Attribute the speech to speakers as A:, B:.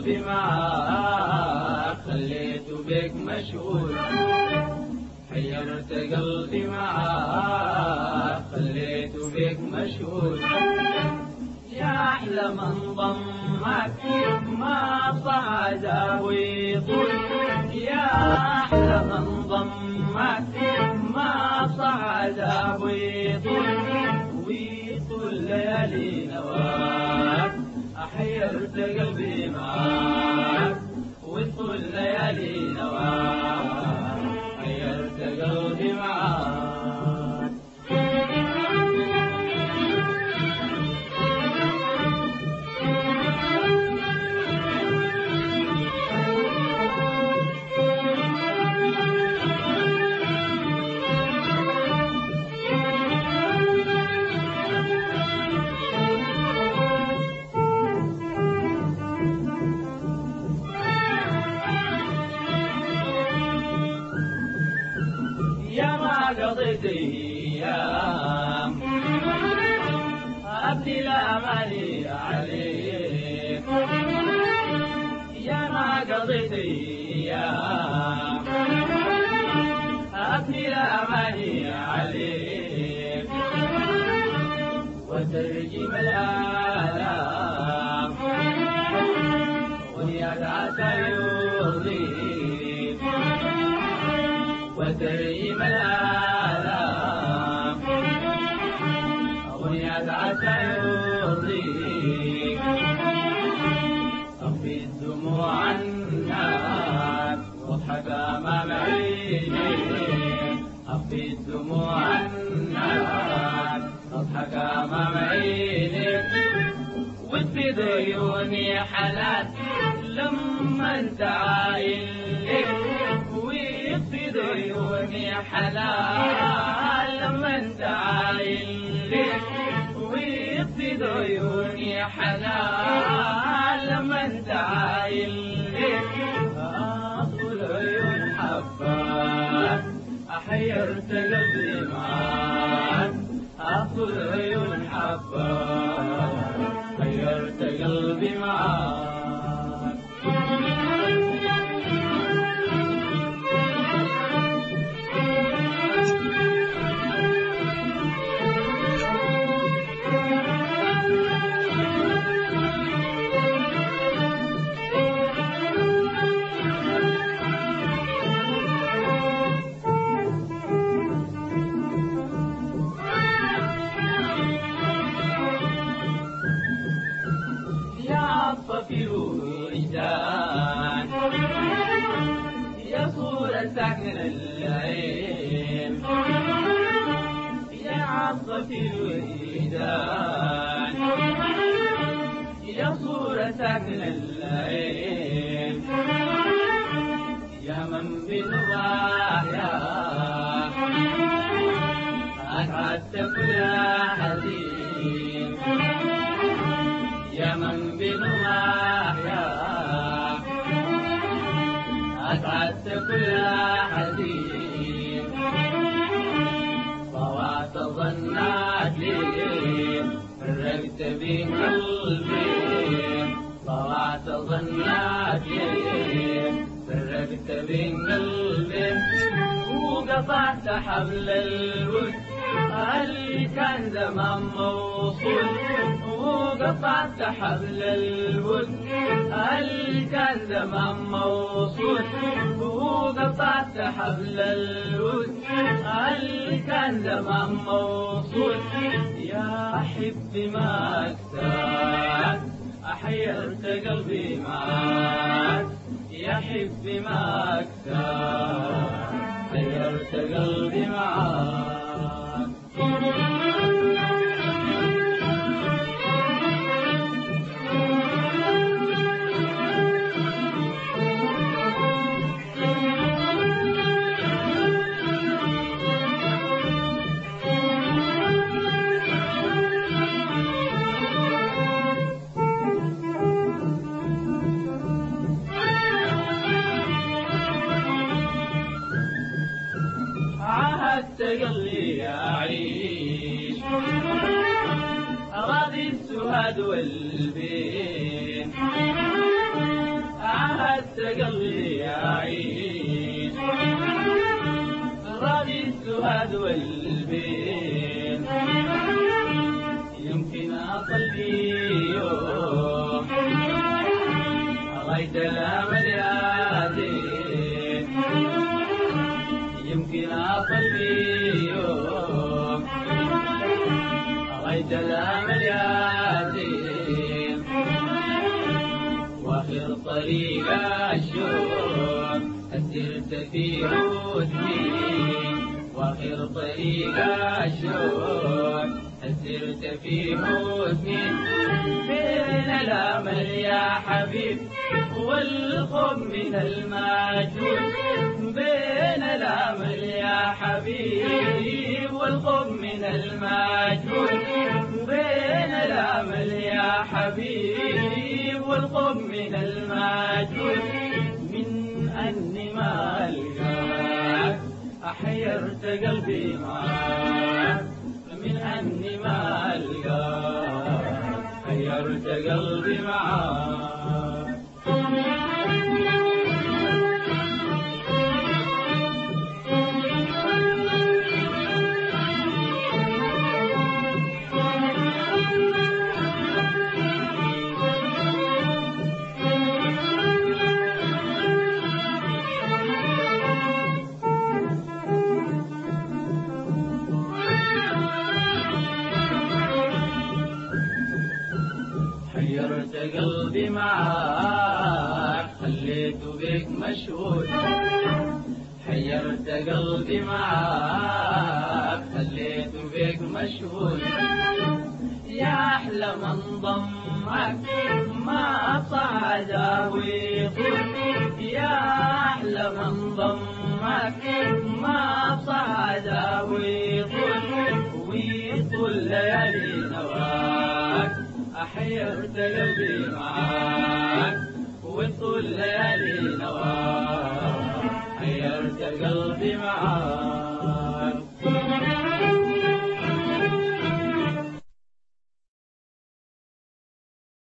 A: قلبي معاك خليته بك مشغول حيرت قلبي معاك خليته بك مشغول يا أحلى من ضمك ما صعد ويطول يا أحلى من ضمك ما صعد ويطول ويطول ليالي نواك أحيرت قلبي معاك ويطول ليالي نواك حيرت قلبي معاك يا ما قضيت ايام ابدي الاماني عليك يا ما قضيت ايام ابدي الاماني عليك وترجم الالام ويدعس يرضيك وتريم الآلام ويدعس يرضيك أخفي الدموع عنك واضحك أمام عينيك أخفي الدموع عنك واضحك أمام عينيك وتفيض عيوني حالات لما انت عايل ويفيض عيوني حلال لما انت عايل ويفيض عيوني حلال لما انت عايل اطول عيون حبات احيرت قلبي معاك اطول عيون حبات حيرت قلبي معاك يا عطف الوجدان يا صورة ساكن العين يا عطف الوجدان يا صورة ساكن العين يا من بالراحة أسعدت كل حزين يا من بالراحة أسعدت كل حزين طوعت ظنات لي فرقت بين قلبي طوعت ظنات لي فرقت بين قلبي وقطعت حبل الود اللي كان زمان موصول وقطعت حبل الود اللي كان زمان موصول وقطعت حبل الود اللي كان زمان موصول يا حبي ما اكساك احيرت قلبي معاك يا حبي ما اكساك حيرت قلبي معاك عهدت قلبي أعيش أراضي السهاد والبين شاهدت قلبي يعيش راضي السهاد والبين يمكن أقلبي يوم رأيت الأمل يا زين يمكن أقلبي يوم رأيت الأمل يا زين واخر طريق الشوق سرت في حسني واخر طريق الشوق سرت في حسني بين الامل يا حبيب والخوف من المجهول بين الامل يا حبيب والخوف من المجهول بين الامل يا حبيب والخوف من المجهول من اني ما القاك احيرت قلبي معاك من اني ما القاك حيرت قلبي معاك حيرت قلبي معاك خليته بك مشغول حيرت قلبي معاك خليته بك مشغول يا أحلى من ضمك ما صعد ويطول يا أحلى من ضمك ما صعد ويطول ويطول ليالي نواك أحيرت قلبي معاك وطول ليالي نواك حيرت قلبي معاك